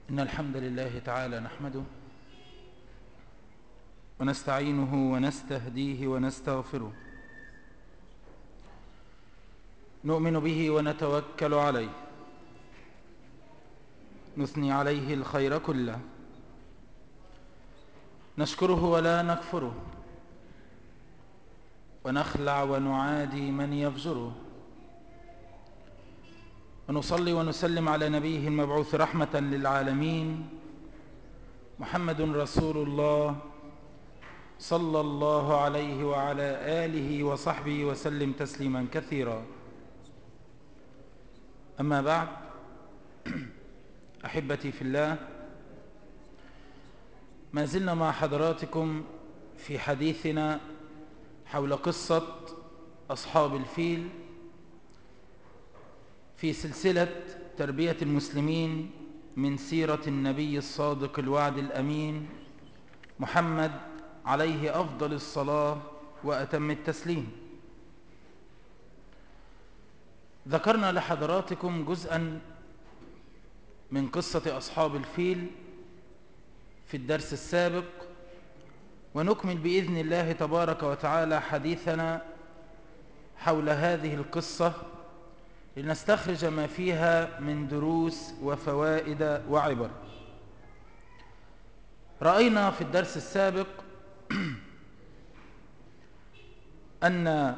إن الحمد لله تعالى نحمده ونستعينه ونستهديه ونستغفره نؤمن به ونتوكل عليه نثني عليه الخير كله نشكره ولا نكفره ونخلع ونعادي من يفجره ونصلي ونسلم على نبيه المبعوث رحمة للعالمين محمد رسول الله صلى الله عليه وعلى آله وصحبه وسلم تسليما كثيرا أما بعد أحبتي في الله ما زلنا مع حضراتكم في حديثنا حول قصة أصحاب الفيل في سلسلة تربية المسلمين من سيرة النبي الصادق الوعد الأمين محمد عليه أفضل الصلاة وأتم التسليم ذكرنا لحضراتكم جزءا من قصة أصحاب الفيل في الدرس السابق ونكمل بإذن الله تبارك وتعالى حديثنا حول هذه القصة لنستخرج ما فيها من دروس وفوائد وعبر رأينا في الدرس السابق أن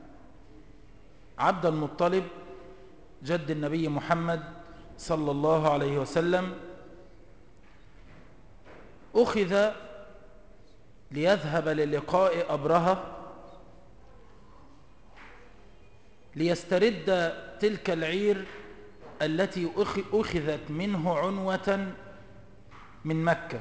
عبد المطلب جد النبي محمد صلى الله عليه وسلم أخذ ليذهب للقاء أبرهة ليسترد تلك العير التي أخذت منه عنوة من مكة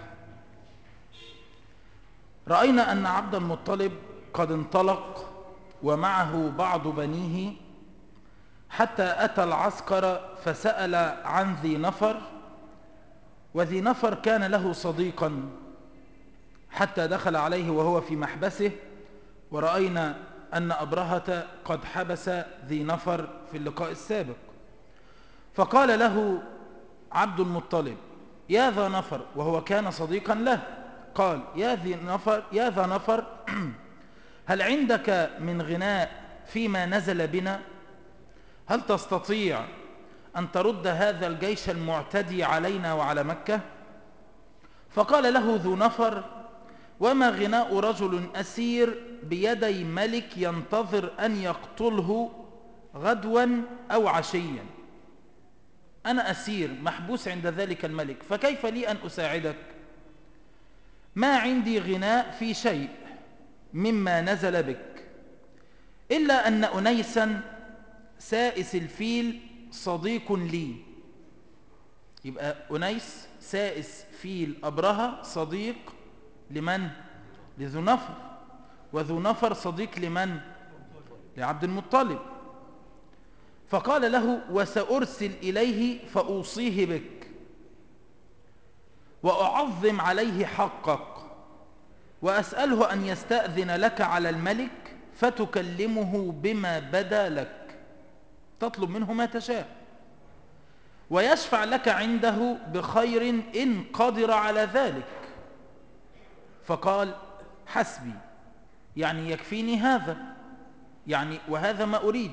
رأينا أن عبد المطلب قد انطلق ومعه بعض بنيه حتى أتى العسكر فسأل عن ذي نفر وذي نفر كان له صديقا حتى دخل عليه وهو في محبسه ورأينا أن أبرهة قد حبس ذي نفر في اللقاء السابق فقال له عبد المطلب يا ذا نفر وهو كان صديقا له قال يا ذي نفر يا ذا نفر هل عندك من غناء فيما نزل بنا هل تستطيع أن ترد هذا الجيش المعتدي علينا وعلى مكة فقال له ذو نفر وما غناء رجل أسير بيدي ملك ينتظر أن يقتله غدوا أو عشيا أنا أسير محبوس عند ذلك الملك فكيف لي أن أساعدك ما عندي غناء في شيء مما نزل بك إلا أن أنيسا سائس الفيل صديق لي يبقى أنيس سائس فيل أبرهة صديق لمن؟ لذو نفر وذو نفر صديق لمن؟ لعبد المطلب فقال له وسأرسل إليه فأوصيه بك وأعظم عليه حقك وأسأله أن يستأذن لك على الملك فتكلمه بما بدا لك تطلب منه ما تشاء ويشفع لك عنده بخير إن قدر على ذلك فقال حسبي يعني يكفيني هذا يعني وهذا ما أريد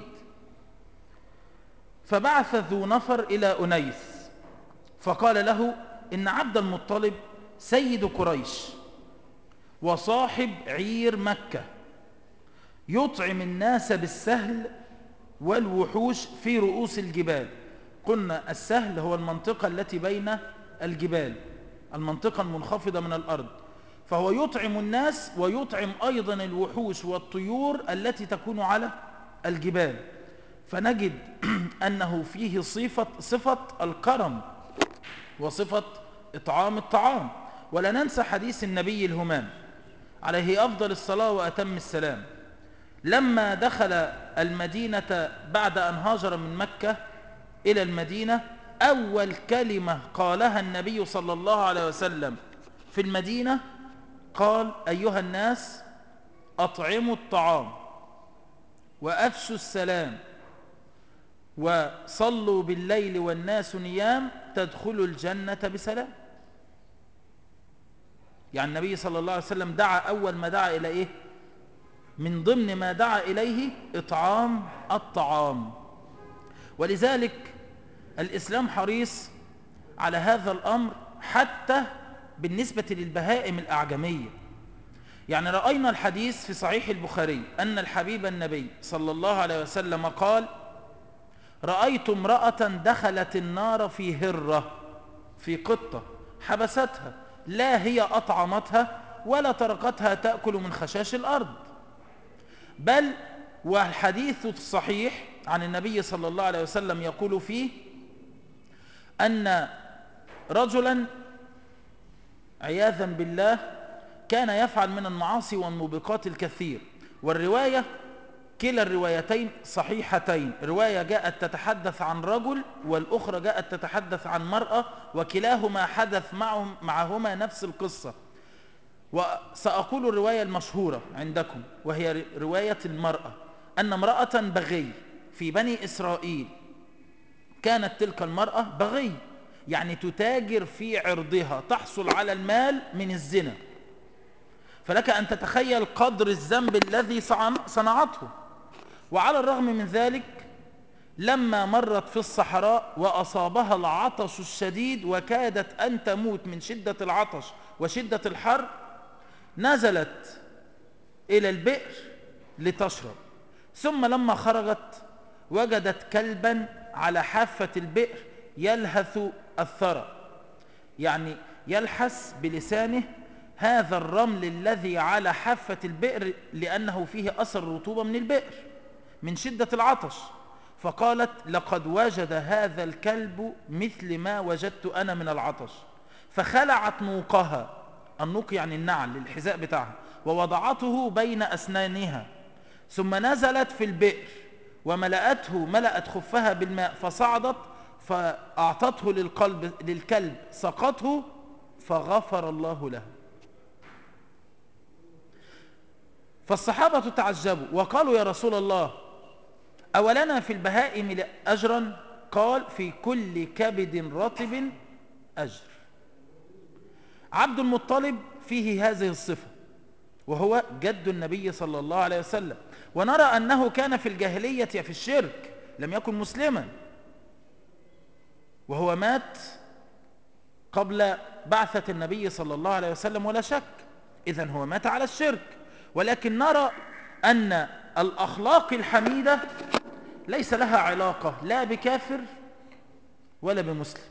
فبعث ذو نفر إلى أنيس فقال له إن عبد المطلب سيد قريش وصاحب عير مكة يطعم الناس بالسهل والوحوش في رؤوس الجبال قلنا السهل هو المنطقة التي بين الجبال المنطقة المنخفضة من الأرض فهو يطعم الناس ويطعم أيضا الوحوش والطيور التي تكون على الجبال فنجد أنه فيه صفة, صفة الكرم وصفة إطعام الطعام ولا ننسى حديث النبي الهمام عليه أفضل الصلاة وأتم السلام لما دخل المدينة بعد أن هاجر من مكة إلى المدينة أول كلمة قالها النبي صلى الله عليه وسلم في المدينة قال أيها الناس أطعموا الطعام وأفشوا السلام وصلوا بالليل والناس نيام تدخلوا الجنة بسلام يعني النبي صلى الله عليه وسلم دعا أول ما دعا إلى إيه من ضمن ما دعا إليه إطعام الطعام ولذلك الإسلام حريص على هذا الأمر حتى بالنسبة للبهائم الأعجمية يعني رأينا الحديث في صحيح البخاري أن الحبيب النبي صلى الله عليه وسلم قال رأيت امرأة دخلت النار في هرة في قطة حبستها لا هي أطعمتها ولا تركتها تأكل من خشاش الأرض بل والحديث الصحيح عن النبي صلى الله عليه وسلم يقول فيه أن رجلا عياذا بالله كان يفعل من المعاصي والموبقات الكثير والرواية كلا الروايتين صحيحتين رواية جاءت تتحدث عن رجل والأخرى جاءت تتحدث عن مرأة وكلاهما حدث معهم معهما نفس القصة وسأقول الرواية المشهورة عندكم وهي رواية المرأة أن امرأة بغي في بني إسرائيل كانت تلك المرأة بغي يعني تتاجر في عرضها تحصل على المال من الزنا فلك أن تتخيل قدر الذنب الذي صنعته وعلى الرغم من ذلك لما مرت في الصحراء وأصابها العطش الشديد وكادت أن تموت من شدة العطش وشدة الحر نزلت إلى البئر لتشرب ثم لما خرجت وجدت كلبا على حافة البئر يلهث الثرى يعني يلحس بلسانه هذا الرمل الذي على حافة البئر لأنه فيه أثر رطوبة من البئر من شدة العطش فقالت لقد وجد هذا الكلب مثل ما وجدت أنا من العطش فخلعت نوقها النوق يعني النعل الحذاء بتاعها ووضعته بين أسنانها ثم نزلت في البئر وملأته ملأت خفها بالماء فصعدت فأعطته للقلب للكلب سقطه فغفر الله له فالصحابة تعجبوا وقالوا يا رسول الله أولنا في البهائم أجرا قال في كل كبد رطب أجر عبد المطلب فيه هذه الصفة وهو جد النبي صلى الله عليه وسلم ونرى أنه كان في الجاهلية في الشرك لم يكن مسلما وهو مات قبل بعثة النبي صلى الله عليه وسلم ولا شك إذن هو مات على الشرك ولكن نرى أن الأخلاق الحميدة ليس لها علاقة لا بكافر ولا بمسلم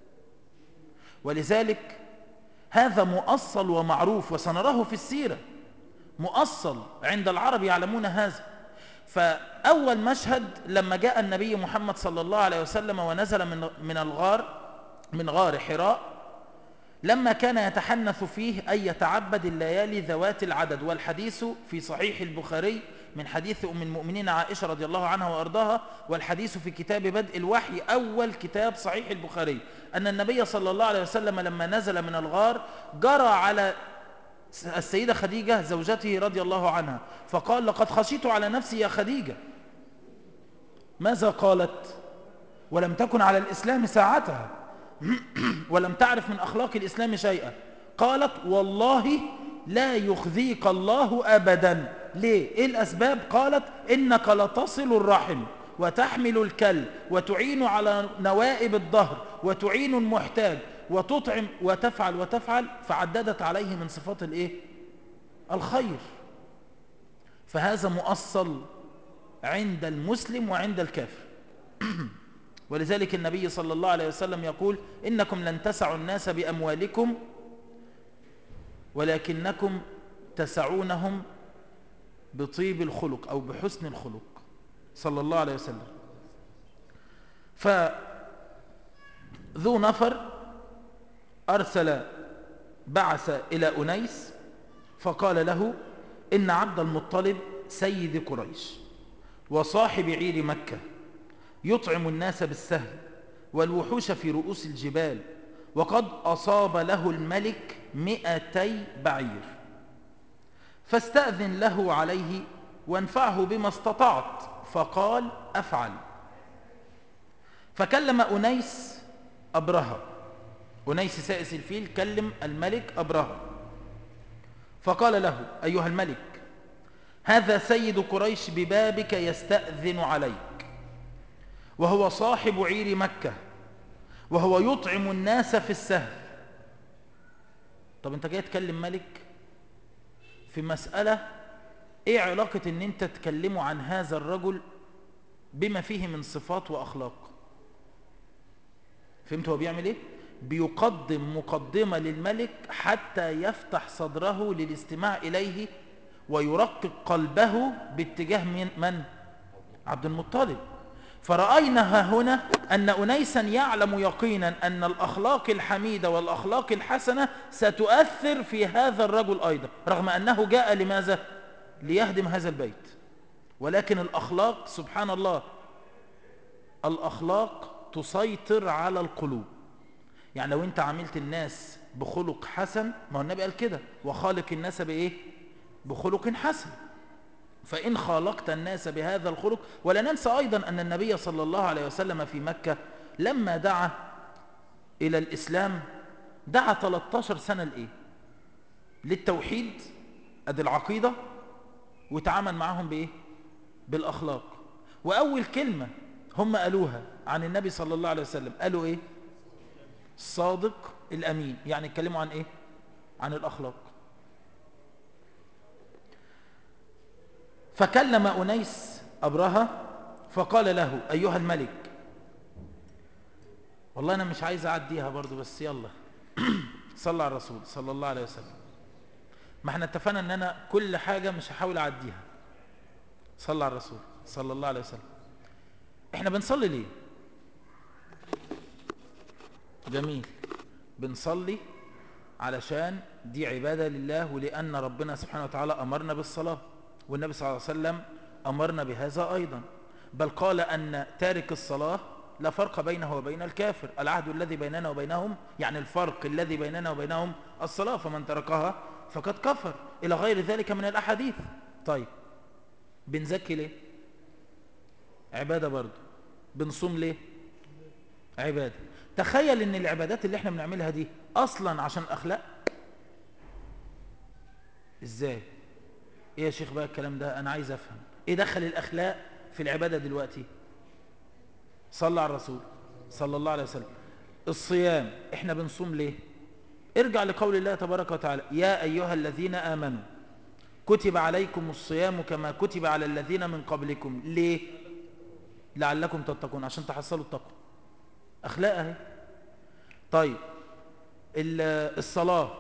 ولذلك هذا مؤصل ومعروف وسنراه في السيرة مؤصل عند العرب يعلمون هذا فأول مشهد لما جاء النبي محمد صلى الله عليه وسلم ونزل من من الغار من غار حراء لما كان يتحنث فيه أن يتعبد الليالي ذوات العدد والحديث في صحيح البخاري من حديث أم المؤمنين عائشة رضي الله عنها وأرضاها والحديث في كتاب بدء الوحي أول كتاب صحيح البخاري أن النبي صلى الله عليه وسلم لما نزل من الغار جرى على السيدة خديجة زوجته رضي الله عنها فقال لقد خشيت على نفسي يا خديجة ماذا قالت ولم تكن على الإسلام ساعتها ولم تعرف من أخلاق الإسلام شيئا قالت والله لا يخذيك الله أبدا ليه؟ إيه الأسباب؟ قالت إنك لتصل الرحم وتحمل الكلب وتعين على نوائب الظهر وتعين المحتاج وتطعم وتفعل وتفعل فعددت عليه من صفات الايه الخير فهذا مؤصل عند المسلم وعند الكافر ولذلك النبي صلى الله عليه وسلم يقول إنكم لن تسعوا الناس بأموالكم ولكنكم تسعونهم بطيب الخلق أو بحسن الخلق صلى الله عليه وسلم فذو نفر أرسل بعث إلى أنيس فقال له إن عبد المطلب سيد قريش وصاحب عير مكة يطعم الناس بالسهل والوحوش في رؤوس الجبال وقد أصاب له الملك مئتي بعير فاستأذن له عليه وانفعه بما استطعت فقال أفعل فكلم أنيس أبرهة أنيس سائس الفيل كلم الملك أبرهة فقال له أيها الملك هذا سيد قريش ببابك يستأذن عليك وهو صاحب عير مكة وهو يطعم الناس في السهل طب انت جاي تكلم ملك في مسألة ايه علاقة ان انت تكلمه عن هذا الرجل بما فيه من صفات واخلاق فهمت هو بيعمل ايه بيقدم مقدمة للملك حتى يفتح صدره للاستماع اليه ويرقق قلبه باتجاه من, من؟ عبد المطلب فرأينا هنا أن أنيسا يعلم يقينا أن الأخلاق الحميدة والأخلاق الحسنة ستؤثر في هذا الرجل أيضا رغم أنه جاء لماذا؟ ليهدم هذا البيت ولكن الأخلاق سبحان الله الأخلاق تسيطر على القلوب يعني لو أنت عملت الناس بخلق حسن ما هو النبي قال كده وخالق الناس بإيه؟ بخلق حسن فإن خالقت الناس بهذا الخلق ولا ننسى أيضا أن النبي صلى الله عليه وسلم في مكة لما دعا إلى الإسلام دعا 13 سنة لإيه؟ للتوحيد أدي العقيدة وتعامل معهم بإيه؟ بالأخلاق وأول كلمة هم قالوها عن النبي صلى الله عليه وسلم قالوا إيه؟ الصادق الأمين يعني اتكلموا عن إيه؟ عن الأخلاق فكلم أنيس أبرهة فقال له أيها الملك والله أنا مش عايز أعديها برضو بس يلا صلى على الرسول صلى الله عليه وسلم ما احنا اتفقنا ان انا كل حاجة مش هحاول اعديها صلى على الرسول صلى الله عليه وسلم احنا بنصلي ليه جميل بنصلي علشان دي عبادة لله ولأن ربنا سبحانه وتعالى أمرنا بالصلاة والنبي صلى الله عليه وسلم أمرنا بهذا أيضا بل قال أن تارك الصلاة لا فرق بينه وبين الكافر العهد الذي بيننا وبينهم يعني الفرق الذي بيننا وبينهم الصلاة فمن تركها فقد كفر إلى غير ذلك من الأحاديث طيب بنزكي ليه عبادة برضو بنصوم ليه عبادة تخيل ان العبادات اللي احنا بنعملها دي اصلا عشان اخلاق ازاي ايه يا شيخ بقى الكلام ده انا عايز افهم ايه دخل الاخلاق في العبادة دلوقتي صلى على الرسول صلى الله عليه وسلم الصيام احنا بنصوم ليه ارجع لقول الله تبارك وتعالى يا ايها الذين امنوا كتب عليكم الصيام كما كتب على الذين من قبلكم ليه لعلكم تتقون عشان تحصلوا التقوى اخلاق اهي طيب الصلاه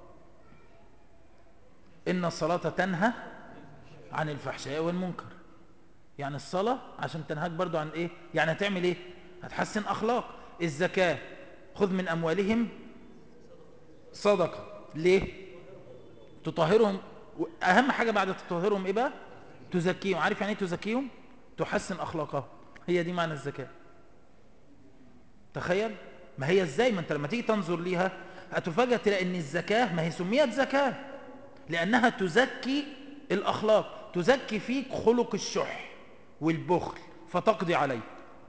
ان الصلاه تنهى عن الفحشاء والمنكر يعني الصلاه عشان تنهاك برضو عن ايه يعني هتعمل ايه هتحسن اخلاق الزكاه خذ من اموالهم صدقه ليه تطهرهم اهم حاجه بعد تطهرهم ايه بقى تزكيهم عارف يعني ايه تزكيهم تحسن اخلاقهم هي دي معنى الزكاه تخيل ما هي ازاي ما انت لما تيجي تنظر ليها هتفاجئ تلاقي ان الزكاه ما هي سميت زكاه لانها تزكي الاخلاق تزكي فيك خلق الشح والبخل فتقضي عليه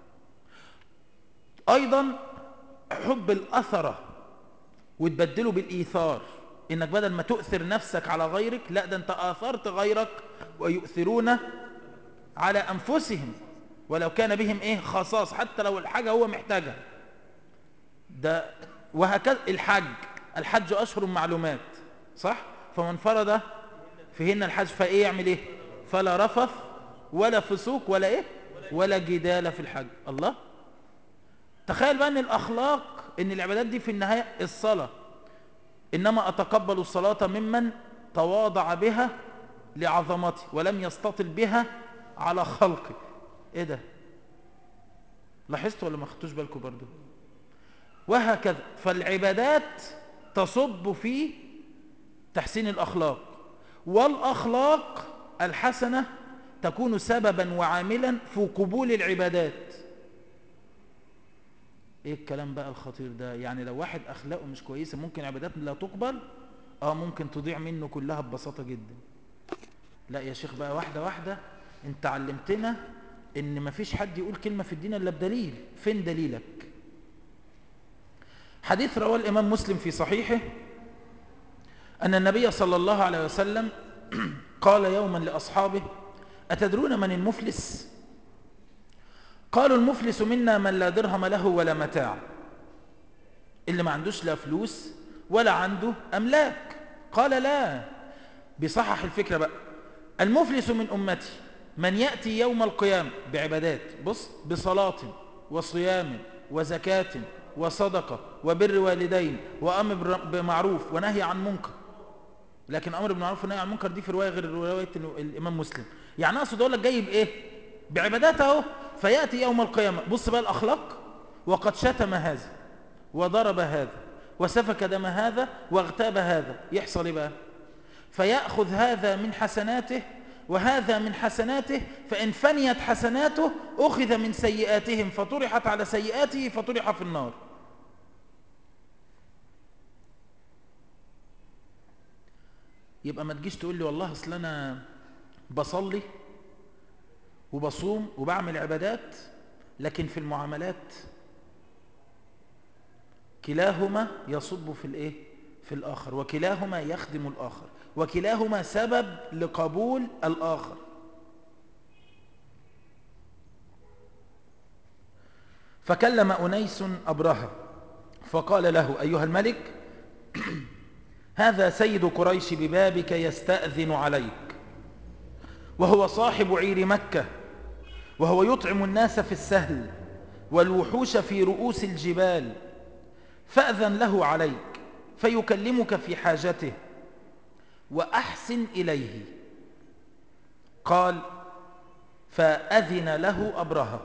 ايضا حب الاثره وتبدله بالايثار انك بدل ما تؤثر نفسك على غيرك لا ده انت اثرت غيرك ويؤثرون على انفسهم ولو كان بهم ايه خصاص حتى لو الحاجة هو محتاجها ده وهكذا الحج الحج اشهر معلومات صح فمن فرض فيهن الحج فايه يعمل ايه فلا رفث ولا فسوق ولا ايه ولا جدال في الحج الله تخيل بقى ان الاخلاق ان العبادات دي في النهاية الصلاة انما اتقبل الصلاة ممن تواضع بها لعظمتي ولم يستطل بها على خلقي ايه ده لاحظتوا ولا ما خدتوش بالكم برضو وهكذا فالعبادات تصب في تحسين الاخلاق والاخلاق الحسنة تكون سببا وعاملا في قبول العبادات ايه الكلام بقى الخطير ده يعني لو واحد اخلاقه مش كويسة ممكن عبادات لا تقبل اه ممكن تضيع منه كلها ببساطة جدا لا يا شيخ بقى واحدة واحدة انت علمتنا ان مفيش حد يقول كلمة في الدين الا بدليل فين دليلك حديث رواه الإمام مسلم في صحيحه أن النبي صلى الله عليه وسلم قال يوما لأصحابه أتدرون من المفلس؟ قالوا المفلس منا من لا درهم له ولا متاع اللي ما عندوش لا فلوس ولا عنده أملاك قال لا بصحح الفكرة بقى المفلس من أمتي من يأتي يوم القيامة بعبادات بص بصلاة وصيام وزكاة وصدقة وبر والدين وأمر بمعروف ونهي عن منكر لكن أمر بالمعروف ونهي عن منكر دي في رواية غير رواية الإمام مسلم يعني أقصد أقول لك جاي بإيه بعبادات اهو فيأتي يوم القيامة بص بقى الأخلاق وقد شتم هذا وضرب هذا وسفك دم هذا واغتاب هذا يحصل إيه بقى فيأخذ هذا من حسناته وهذا من حسناته فإن فنيت حسناته أخذ من سيئاتهم فطرحت على سيئاته فطرح في النار يبقى ما تجيش تقول لي والله أصل أنا بصلي وبصوم وبعمل عبادات لكن في المعاملات كلاهما يصب في الايه في الآخر وكلاهما يخدم الآخر وكلاهما سبب لقبول الآخر فكلم أنيس أبرهة فقال له أيها الملك هذا سيد قريش ببابك يستأذن عليك وهو صاحب عير مكة وهو يطعم الناس في السهل والوحوش في رؤوس الجبال فأذن له عليك فيكلمك في حاجته وأحسن إليه قال فأذن له أبرهة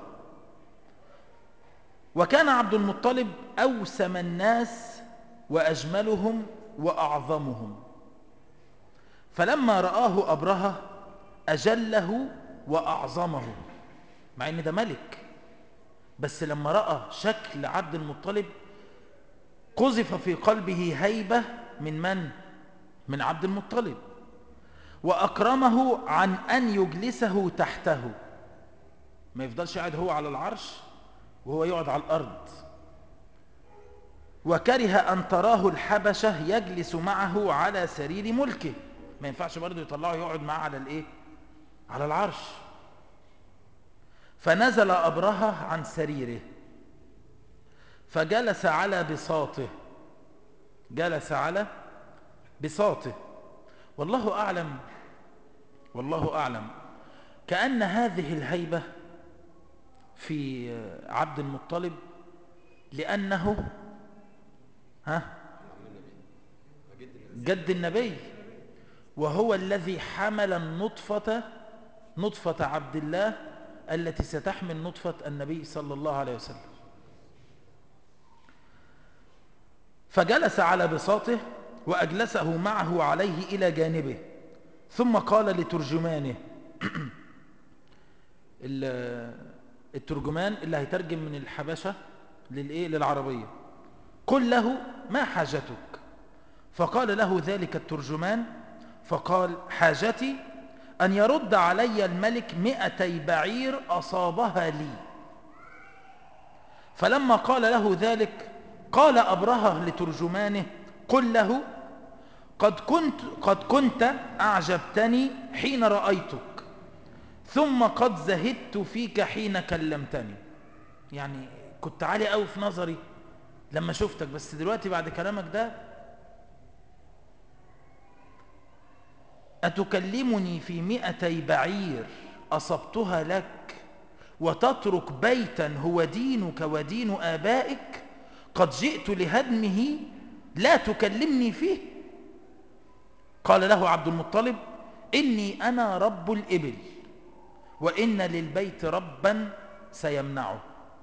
وكان عبد المطلب أوسم الناس وأجملهم وأعظمهم فلما رآه أبرهة أجله وأعظمه مع ان ده ملك بس لما رأى شكل عبد المطلب قذف في قلبه هيبة من من؟ من عبد المطلب وأكرمه عن أن يجلسه تحته ما يفضلش قاعد هو على العرش وهو يقعد على الأرض وكره أن تراه الحبشة يجلس معه على سرير ملكه ما ينفعش برضه يطلعه يقعد معه على الايه على العرش فنزل أبرهة عن سريره فجلس على بساطه جلس على بساطه والله أعلم والله أعلم كأن هذه الهيبة في عبد المطلب لأنه ها جد النبي وهو الذي حمل النطفة نطفة عبد الله التي ستحمل نطفة النبي صلى الله عليه وسلم فجلس على بساطه وأجلسه معه عليه إلى جانبه ثم قال لترجمانه الترجمان اللي هيترجم من الحبشة للإيه للعربية قل له ما حاجتك فقال له ذلك الترجمان فقال حاجتي أن يرد علي الملك مئتي بعير أصابها لي فلما قال له ذلك قال أبرهة لترجمانه قل له قد كنت, قد كنت أعجبتني حين رأيتك ثم قد زهدت فيك حين كلمتني يعني كنت عالي قوي في نظري لما شفتك بس دلوقتي بعد كلامك ده أتكلمني في مئتي بعير أصبتها لك وتترك بيتا هو دينك ودين آبائك قد جئت لهدمه لا تكلمني فيه قال له عبد المطلب إني أنا رب الإبل وإن للبيت ربا سيمنعه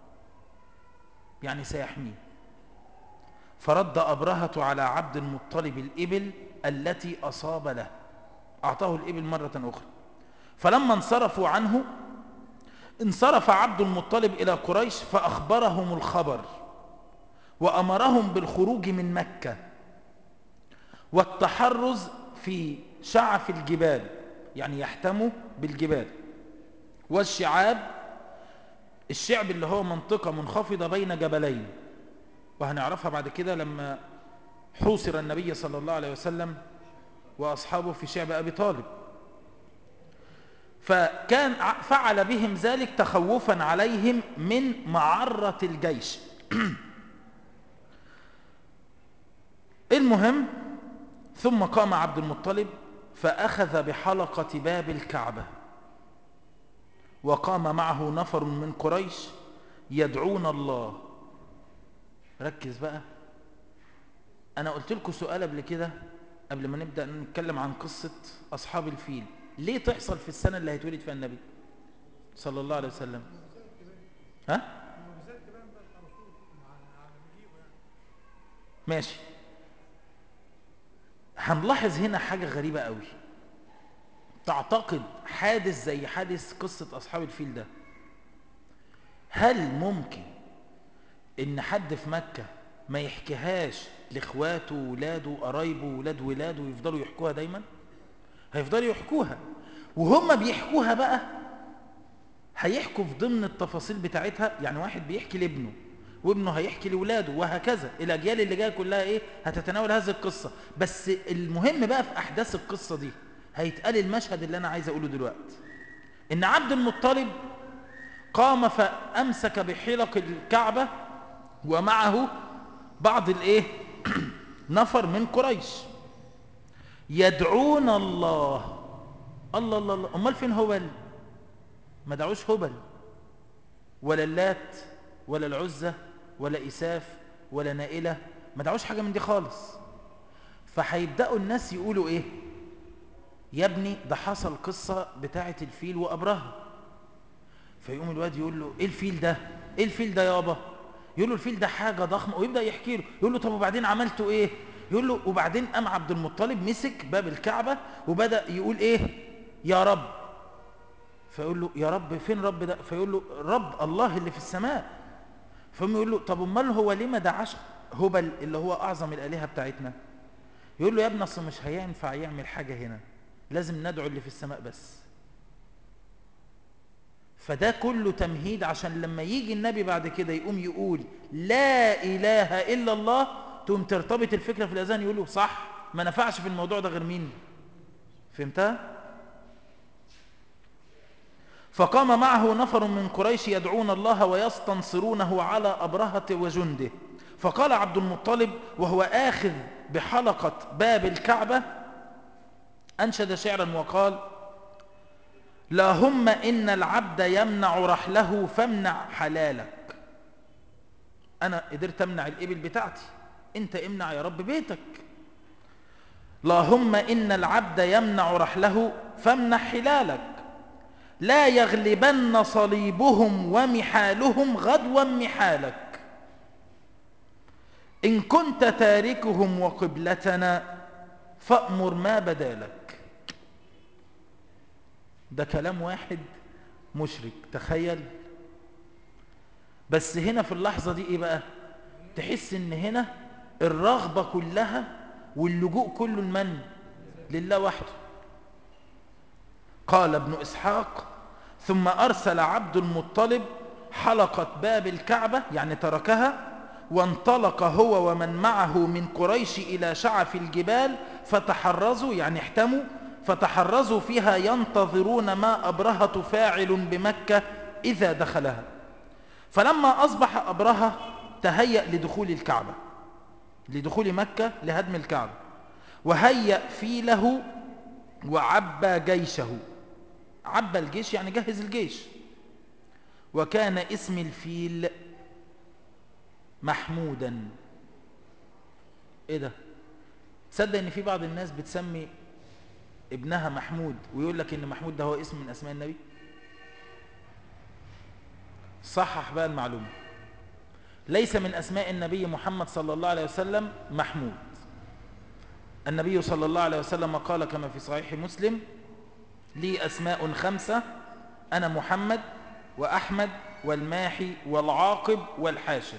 يعني سيحميه فرد أبرهة على عبد المطلب الإبل التي أصاب له أعطاه الإبل مرة أخرى فلما انصرفوا عنه انصرف عبد المطلب إلى قريش فأخبرهم الخبر وأمرهم بالخروج من مكة والتحرز في شعف الجبال يعني يحتموا بالجبال والشعاب الشعب اللي هو منطقة منخفضة بين جبلين وهنعرفها بعد كده لما حوصر النبي صلى الله عليه وسلم وأصحابه في شعب أبي طالب فكان فعل بهم ذلك تخوفا عليهم من معرة الجيش المهم ثم قام عبد المطلب فأخذ بحلقة باب الكعبة وقام معه نفر من قريش يدعون الله ركز بقى أنا قلت لكم سؤال قبل كده قبل ما نبدأ نتكلم عن قصة أصحاب الفيل ليه تحصل في السنة اللي هيتولد فيها النبي صلى الله عليه وسلم ها ماشي هنلاحظ هنا حاجة غريبة قوي تعتقد حادث زي حادث قصة أصحاب الفيل ده هل ممكن إن حد في مكة ما يحكيهاش لإخواته وولاده وقرايبه وولاد ولاده ويفضلوا يحكوها دايما هيفضلوا يحكوها وهم بيحكوها بقى هيحكوا في ضمن التفاصيل بتاعتها يعني واحد بيحكي لابنه وابنه هيحكي لولاده وهكذا الاجيال اللي جايه كلها ايه هتتناول هذه القصه بس المهم بقى في احداث القصه دي هيتقال المشهد اللي انا عايز اقوله دلوقتي ان عبد المطلب قام فامسك بحلق الكعبه ومعه بعض الايه نفر من قريش يدعون الله الله الله الله امال فين هبل ما دعوش هبل ولا اللات ولا العزة ولا إساف ولا نائلة ما دعوش حاجة من دي خالص فهيبدأوا الناس يقولوا إيه يا ابني ده حصل قصة بتاعة الفيل وأبرهة فيقوم الواد يقول له إيه الفيل ده إيه الفيل ده يابا يقول له الفيل ده حاجة ضخمة ويبدأ يحكي له يقول له طب وبعدين عملتوا إيه يقول له وبعدين قام عبد المطلب مسك باب الكعبة وبدأ يقول إيه يا رب فيقول له يا رب فين رب ده فيقول له رب الله اللي في السماء فهم يقول له طب امال هو ليه ما دعاش هبل اللي هو اعظم الالهه بتاعتنا يقول له يا ابني اصل مش هينفع يعمل حاجه هنا لازم ندعو اللي في السماء بس فده كله تمهيد عشان لما يجي النبي بعد كده يقوم يقول لا اله الا الله تقوم ترتبط الفكره في الاذان يقول له صح ما نفعش في الموضوع ده غير مين فهمتها فقام معه نفر من قريش يدعون الله ويستنصرونه على أبرهة وجنده فقال عبد المطلب وهو آخذ بحلقة باب الكعبة أنشد شعرا وقال لا هم إن العبد يمنع رحله فامنع حلالك أنا قدرت أمنع الإبل بتاعتي أنت امنع يا رب بيتك لا هم إن العبد يمنع رحله فامنع حلالك لا يغلبن صليبهم ومحالهم غدوا محالك إن كنت تاركهم وقبلتنا فأمر ما بدالك ده كلام واحد مشرك تخيل بس هنا في اللحظة دي ايه بقى تحس ان هنا الرغبة كلها واللجوء كله المن لله وحده قال ابن إسحاق ثم أرسل عبد المطلب حلقة باب الكعبة يعني تركها وانطلق هو ومن معه من قريش إلى شعف الجبال فتحرزوا يعني احتموا فتحرزوا فيها ينتظرون ما أبرهة فاعل بمكة إذا دخلها فلما أصبح أبرهة تهيأ لدخول الكعبة لدخول مكة لهدم الكعبة وهيأ فيله وعبى جيشه عبى الجيش يعني جهز الجيش وكان اسم الفيل محمودا ايه ده تصدق ان في بعض الناس بتسمي ابنها محمود ويقول لك ان محمود ده هو اسم من اسماء النبي صحح بقى المعلومة ليس من اسماء النبي محمد صلى الله عليه وسلم محمود النبي صلى الله عليه وسلم قال كما في صحيح مسلم لي أسماء خمسة أنا محمد وأحمد والماحي والعاقب والحاشر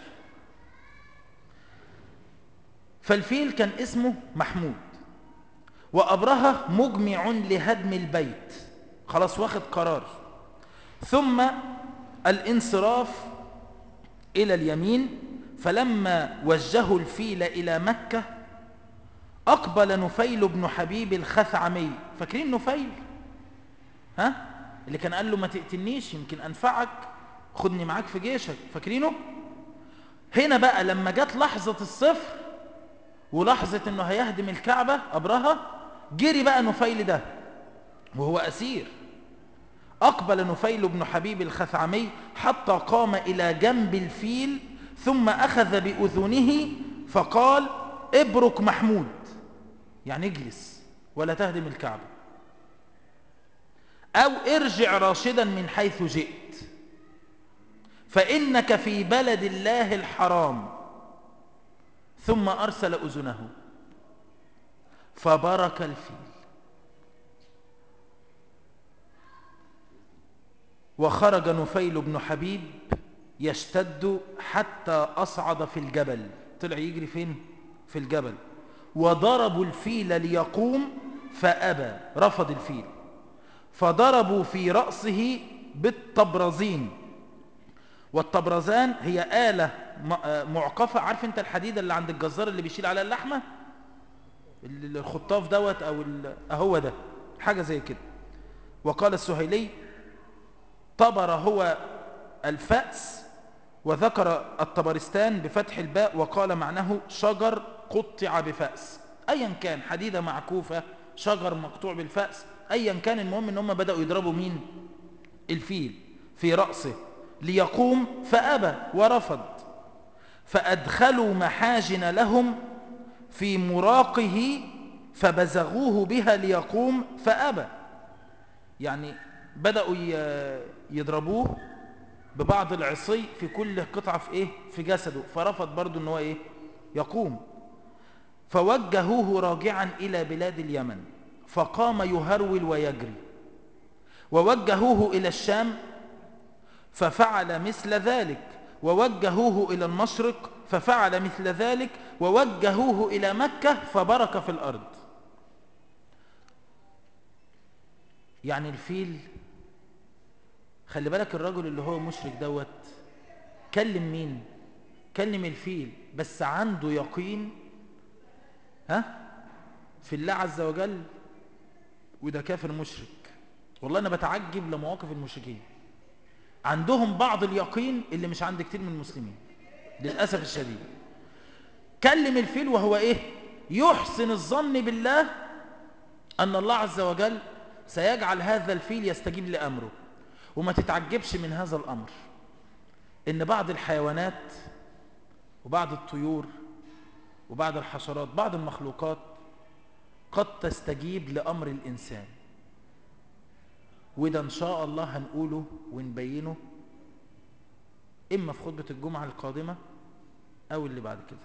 فالفيل كان اسمه محمود وأبرهة مجمع لهدم البيت خلاص واخد قرار ثم الانصراف إلى اليمين فلما وجهوا الفيل إلى مكة أقبل نفيل بن حبيب الخثعمي فاكرين نفيل ها اللي كان قال له ما تقتلنيش يمكن أنفعك خدني معاك في جيشك فاكرينه هنا بقى لما جت لحظة الصفر ولحظة انه هيهدم الكعبة أبرهة جري بقى نفيل ده وهو أسير أقبل نفيل بن حبيب الخثعمي حتى قام إلى جنب الفيل ثم أخذ بأذنه فقال ابرك محمود يعني اجلس ولا تهدم الكعبة أو ارجع راشدا من حيث جئت فإنك في بلد الله الحرام ثم أرسل أذنه فبرك الفيل وخرج نفيل بن حبيب يشتد حتى أصعد في الجبل طلع يجري فين؟ في الجبل وضربوا الفيل ليقوم فأبى رفض الفيل فضربوا في رأسه بالطبرزين والطبرزان هي آلة معقفة عارف انت الحديدة اللي عند الجزار اللي بيشيل عليها اللحمة الخطاف دوت او هو ده حاجة زي كده وقال السهيلي طبر هو الفأس وذكر الطبرستان بفتح الباء وقال معناه شجر قطع بفأس ايا كان حديدة معكوفة شجر مقطوع بالفأس ايا كان المهم ان هم بدأوا يضربوا مين الفيل في رأسه ليقوم فأبى ورفض فأدخلوا محاجن لهم في مراقه فبزغوه بها ليقوم فأبى يعني بدأوا يضربوه ببعض العصي في كل قطعة في إيه في جسده فرفض برضو أنه إيه يقوم فوجهوه راجعا إلى بلاد اليمن فقام يهرول ويجري ووجهوه إلى الشام ففعل مثل ذلك ووجهوه إلى المشرق ففعل مثل ذلك ووجهوه إلى مكة فبرك في الأرض يعني الفيل خلي بالك الرجل اللي هو مشرك دوت كلم مين كلم الفيل بس عنده يقين ها في الله عز وجل وده كافر مشرك والله أنا بتعجب لمواقف المشركين عندهم بعض اليقين اللي مش عند كتير من المسلمين للأسف الشديد كلم الفيل وهو إيه يحسن الظن بالله أن الله عز وجل سيجعل هذا الفيل يستجيب لأمره وما تتعجبش من هذا الأمر إن بعض الحيوانات وبعض الطيور وبعض الحشرات بعض المخلوقات قد تستجيب لأمر الإنسان وده إن شاء الله هنقوله ونبينه إما في خطبة الجمعة القادمة أو اللي بعد كده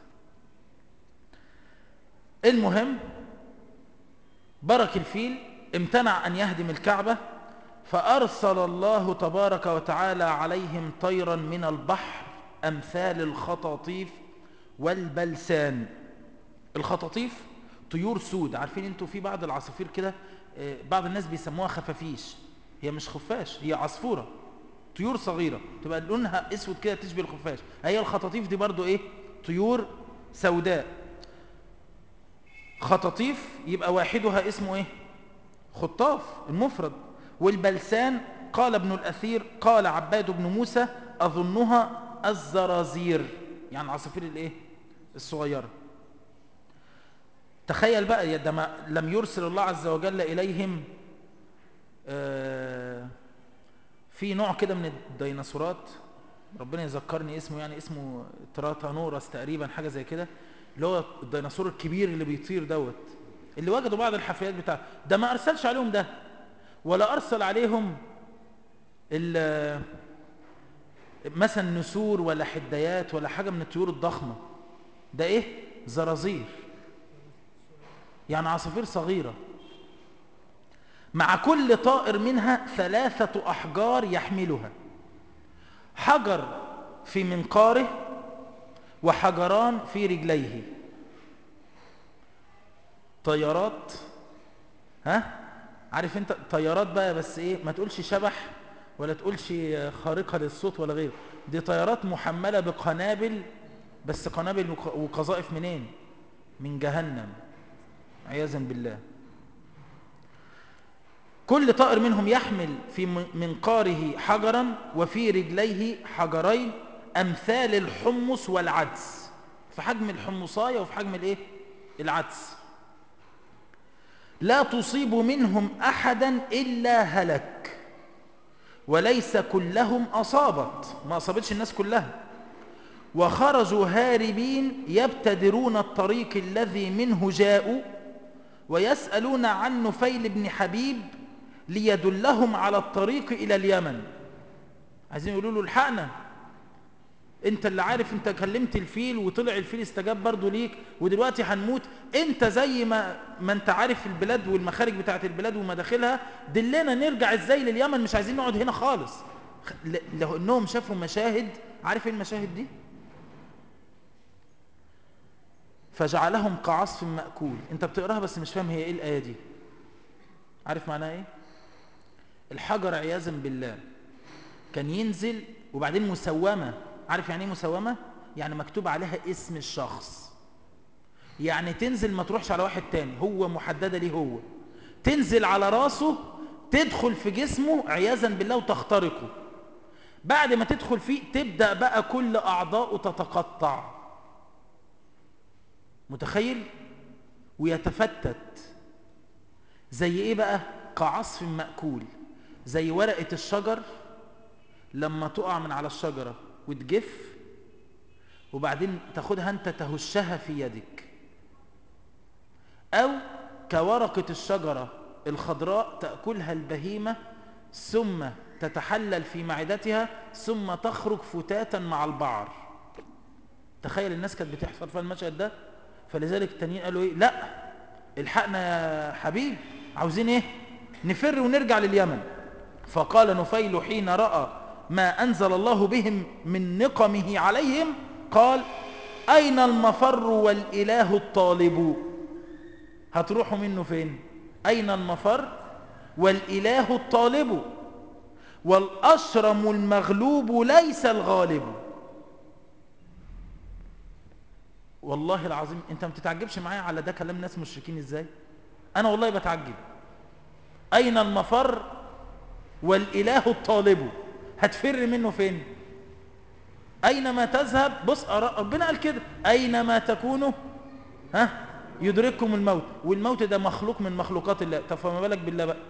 المهم برك الفيل امتنع أن يهدم الكعبة فأرسل الله تبارك وتعالى عليهم طيرا من البحر أمثال الخطاطيف والبلسان الخطاطيف طيور سود عارفين انتوا في بعض العصافير كده بعض الناس بيسموها خفافيش هي مش خفاش هي عصفورة طيور صغيرة تبقى لونها اسود كده تشبه الخفاش هي الخطاطيف دي برضو ايه طيور سوداء خطاطيف يبقى واحدها اسمه ايه خطاف المفرد والبلسان قال ابن الأثير قال عباد بن موسى أظنها الزرازير يعني عصافير الايه الصغيرة تخيل بقى يدما لم يرسل الله عز وجل إليهم آه في نوع كده من الديناصورات ربنا يذكرني اسمه يعني اسمه تراتانورس تقريبا حاجة زي كده اللي هو الديناصور الكبير اللي بيطير دوت اللي وجدوا بعض الحفريات بتاعته ده ما أرسلش عليهم ده ولا أرسل عليهم مثلا نسور ولا حديات ولا حاجة من الطيور الضخمة ده ايه زرازير يعني عصافير صغيرة مع كل طائر منها ثلاثة أحجار يحملها حجر في منقاره وحجران في رجليه طيارات ها عارف انت طيارات بقى بس ايه ما تقولش شبح ولا تقولش خارقة للصوت ولا غيره دي طيارات محملة بقنابل بس قنابل وق- وقذائف منين من جهنم عياذا بالله كل طائر منهم يحمل في م- منقاره حجرا وفي رجليه حجرين أمثال الحمص والعدس في حجم الحمصاية وفي حجم الايه العدس لا تصيب منهم أحدا إلا هلك وليس كلهم أصابت ما أصابتش الناس كلها وخرجوا هاربين يبتدرون الطريق الذي منه جاءوا ويسألون عن نفيل بن حبيب ليدلهم على الطريق إلى اليمن عايزين يقولوا له الحقنا انت اللي عارف انت كلمت الفيل وطلع الفيل استجاب برضو ليك ودلوقتي هنموت انت زي ما ما انت عارف البلاد والمخارج بتاعت البلاد ومداخلها دلنا نرجع ازاي لليمن مش عايزين نقعد هنا خالص خ- ل- لو انهم شافوا مشاهد عارف ايه المشاهد دي فجعلهم كعصف مأكول انت بتقراها بس مش فاهم هي ايه الآية دي عارف معناها ايه الحجر عياذا بالله كان ينزل وبعدين مسومة عارف يعني ايه مسومة يعني مكتوب عليها اسم الشخص يعني تنزل ما تروحش على واحد تاني هو محددة ليه هو تنزل على راسه تدخل في جسمه عياذا بالله وتخترقه بعد ما تدخل فيه تبدأ بقى كل أعضاؤه تتقطع متخيل ويتفتت زي ايه بقى كعصف مأكول زي ورقة الشجر لما تقع من على الشجرة وتجف وبعدين تاخدها انت تهشها في يدك او كورقة الشجرة الخضراء تأكلها البهيمة ثم تتحلل في معدتها ثم تخرج فتاتا مع البعر تخيل الناس كانت بتحصل في المشهد ده فلذلك التانيين قالوا ايه لا الحقنا يا حبيب عاوزين ايه نفر ونرجع لليمن فقال نفيل حين رأى ما أنزل الله بهم من نقمه عليهم قال أين المفر والإله الطالب هتروحوا منه فين أين المفر والإله الطالب والأشرم المغلوب ليس الغالب والله العظيم انت ما بتتعجبش معايا على ده كلام ناس مشركين ازاي انا والله بتعجب اين المفر والاله الطالب هتفر منه فين اينما تذهب بص ربنا قال كده اينما تكونوا ها يدرككم الموت والموت ده مخلوق من مخلوقات الله طب فما بالك بالله بقى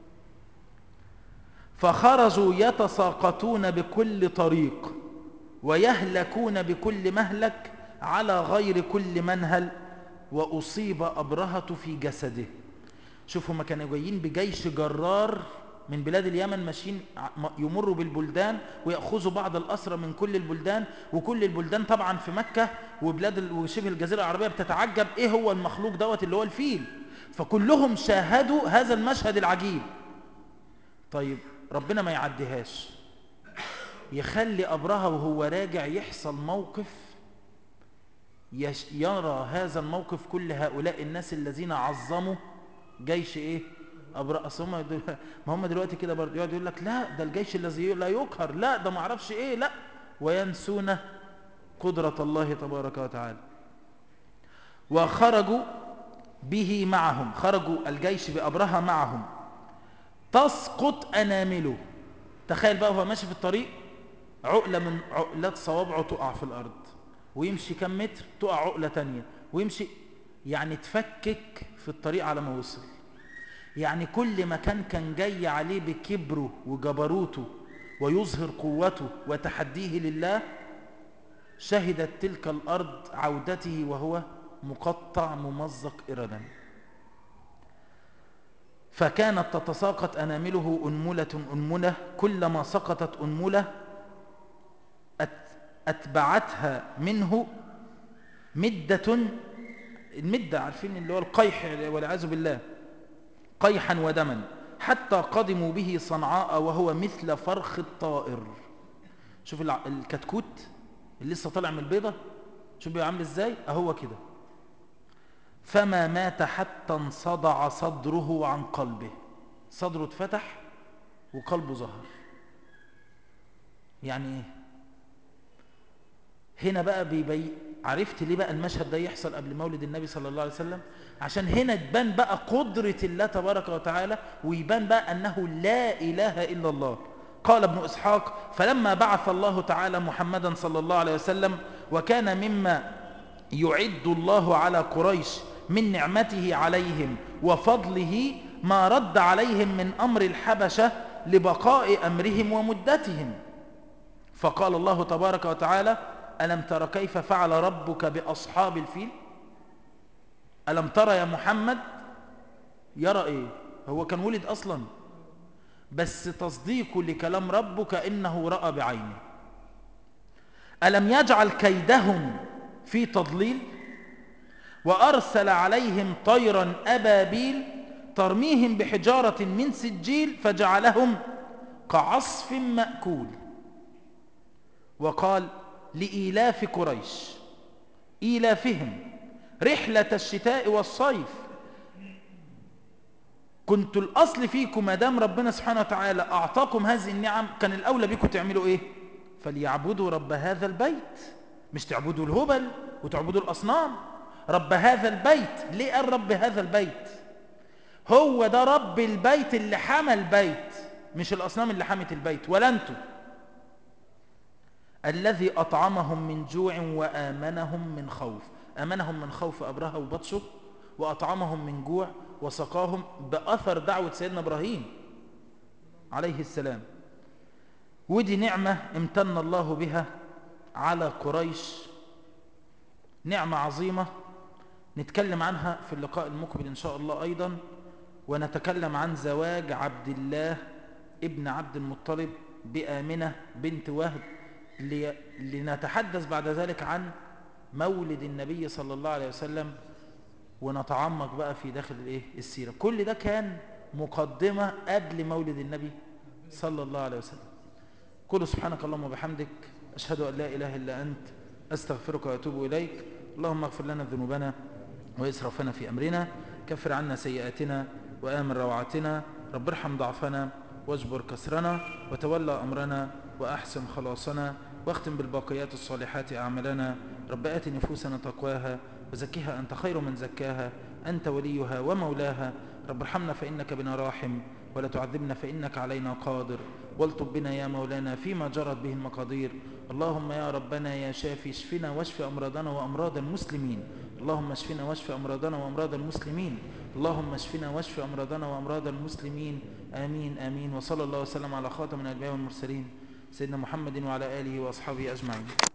فخرجوا يتساقطون بكل طريق ويهلكون بكل مهلك على غير كل منهل وأصيب أبرهة في جسده شوفوا ما كانوا جايين بجيش جرار من بلاد اليمن ماشيين يمروا بالبلدان ويأخذوا بعض الأسرى من كل البلدان وكل البلدان طبعا في مكة وبلاد وشبه الجزيرة العربية بتتعجب ايه هو المخلوق دوت اللي هو الفيل فكلهم شاهدوا هذا المشهد العجيب طيب ربنا ما يعديهاش يخلي أبرهة وهو راجع يحصل موقف يرى هذا الموقف كل هؤلاء الناس الذين عظموا جيش ايه أبرأ هم ما هم دلوقتي كده برضه يقعد يقول لك لا ده الجيش الذي لا يقهر لا ده ما اعرفش ايه لا وينسون قدرة الله تبارك وتعالى وخرجوا به معهم خرجوا الجيش بأبرهة معهم تسقط أنامله تخيل بقى هو ماشي في الطريق عقلة من عقلات صوابعه تقع في الأرض ويمشي كم متر تقع عقلة تانية ويمشي يعني تفكك في الطريق على ما وصل يعني كل مكان كان جاي عليه بكبره وجبروته ويظهر قوته وتحديه لله شهدت تلك الأرض عودته وهو مقطع ممزق إردا فكانت تتساقط أنامله أنملة أنملة كلما سقطت أنملة أتبعتها منه مدة المدة عارفين اللي هو القيح والعياذ بالله قيحا ودما حتى قدموا به صنعاء وهو مثل فرخ الطائر شوف الكتكوت اللي لسه طالع من البيضة شوف بيبقى عامل ازاي اهو كده فما مات حتى انصدع صدره عن قلبه صدره اتفتح وقلبه ظهر يعني ايه هنا بقى بيبي عرفت ليه بقى المشهد ده يحصل قبل مولد النبي صلى الله عليه وسلم عشان هنا تبان بقى قدرة الله تبارك وتعالى ويبان بقى أنه لا إله إلا الله قال ابن إسحاق فلما بعث الله تعالى محمدا صلى الله عليه وسلم وكان مما يعد الله على قريش من نعمته عليهم وفضله ما رد عليهم من أمر الحبشة لبقاء أمرهم ومدتهم فقال الله تبارك وتعالى ألم تر كيف فعل ربك بأصحاب الفيل ألم ترى يا محمد يرى إيه هو كان ولد أصلا بس تصديقه لكلام ربه كأنه رأى بعينه ألم يجعل كيدهم في تضليل وأرسل عليهم طيرا أبابيل ترميهم بحجارة من سجيل فجعلهم كعصف مأكول وقال لإيلاف قريش إيلافهم رحلة الشتاء والصيف كنت الأصل فيكم ما دام ربنا سبحانه وتعالى أعطاكم هذه النعم كان الأولى بكم تعملوا إيه فليعبدوا رب هذا البيت مش تعبدوا الهبل وتعبدوا الأصنام رب هذا البيت ليه قال رب هذا البيت هو ده رب البيت اللي حمى البيت مش الأصنام اللي حمت البيت ولا أنتم الذي أطعمهم من جوع وآمنهم من خوف آمنهم من خوف أبرهة وبطشه وأطعمهم من جوع وسقاهم بأثر دعوة سيدنا إبراهيم عليه السلام ودي نعمة امتن الله بها على قريش نعمة عظيمة نتكلم عنها في اللقاء المقبل إن شاء الله أيضا ونتكلم عن زواج عبد الله ابن عبد المطلب بآمنة بنت وهب لنتحدث بعد ذلك عن مولد النبي صلى الله عليه وسلم ونتعمق بقى في داخل الايه السيرة كل ده كان مقدمة قبل مولد النبي صلى الله عليه وسلم كل سبحانك اللهم وبحمدك أشهد أن لا إله إلا أنت أستغفرك وأتوب إليك اللهم اغفر لنا ذنوبنا وإسرافنا في أمرنا كفر عنا سيئاتنا وآمن روعاتنا رب ارحم ضعفنا واجبر كسرنا وتولى أمرنا وأحسن خلاصنا واختم بالباقيات الصالحات أعمالنا رب آت نفوسنا تقواها وزكها أنت خير من زكاها أنت وليها ومولاها رب ارحمنا فإنك بنا راحم ولا تعذبنا فإنك علينا قادر والطب بنا يا مولانا فيما جرت به المقادير اللهم يا ربنا يا شافي اشفنا واشف أمراضنا وأمراض المسلمين اللهم اشفنا واشف أمراضنا وأمراض المسلمين اللهم اشفنا واشف أمراضنا وأمراض المسلمين آمين آمين وصلى الله وسلم على خاتم الأنبياء والمرسلين سيدنا محمد وعلى آله وأصحابه أجمعين